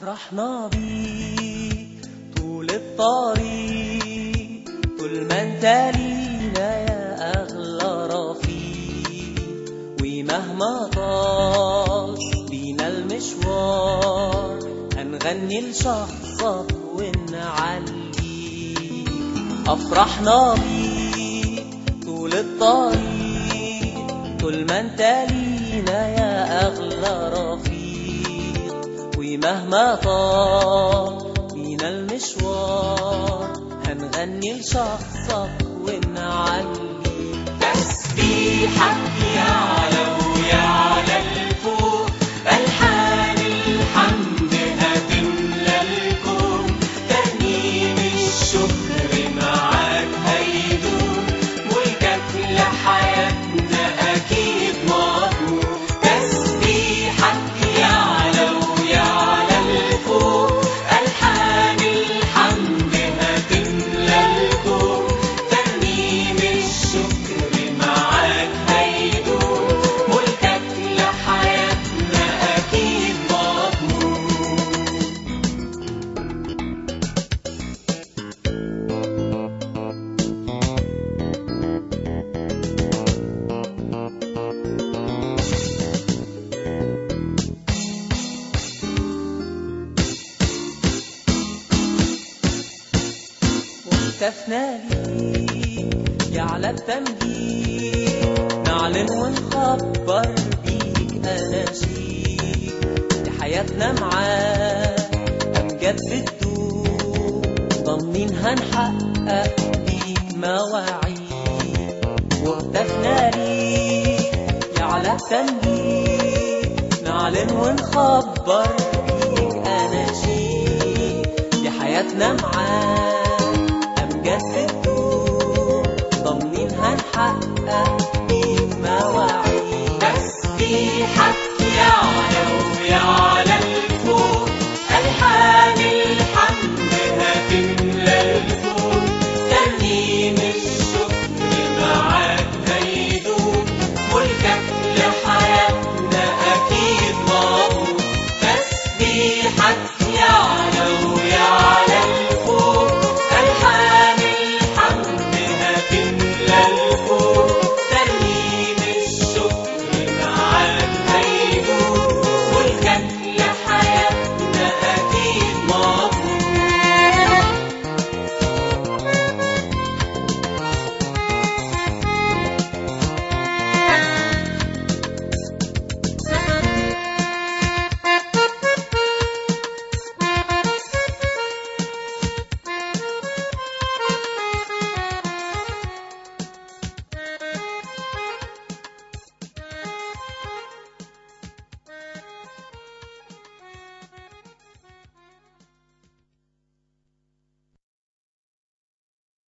أفرحنا بيك طول الطريق طول ما انت لينا يا أغلى رفيق ومهما طال بينا المشوار هنغني لشخصك ونعليك أفرحنا بيك طول الطريق طول ما انت لينا يا أغلى رفيق ومهما طال بينا المشوار هنغني لشخصك ونعلي تسبيحك يعلى ويعلى الفوق ألحان الحمد هتملى الكون ترنيم الشكر معاك هيدوم ملكك لحياتنا أكيد مضمون تسبيحك يعلى ويعلى الفوق ألحان الحمد هتملى الكون ترنيم الشكر معاك هيدوم ملكك لحياتنا أكيد مضمون وهتفنا ليك يعلى التمجيد نعلن ونخبر بيك أناشيد دي حياتنا معاك أمجاد بتدوم ضامنين هنحقق بيك مواعيد وهتفنا ليك يعلى التمجيد نعلن ونخبر بيك أناشيد دي حياتنا معاك أمجاد في الدنيا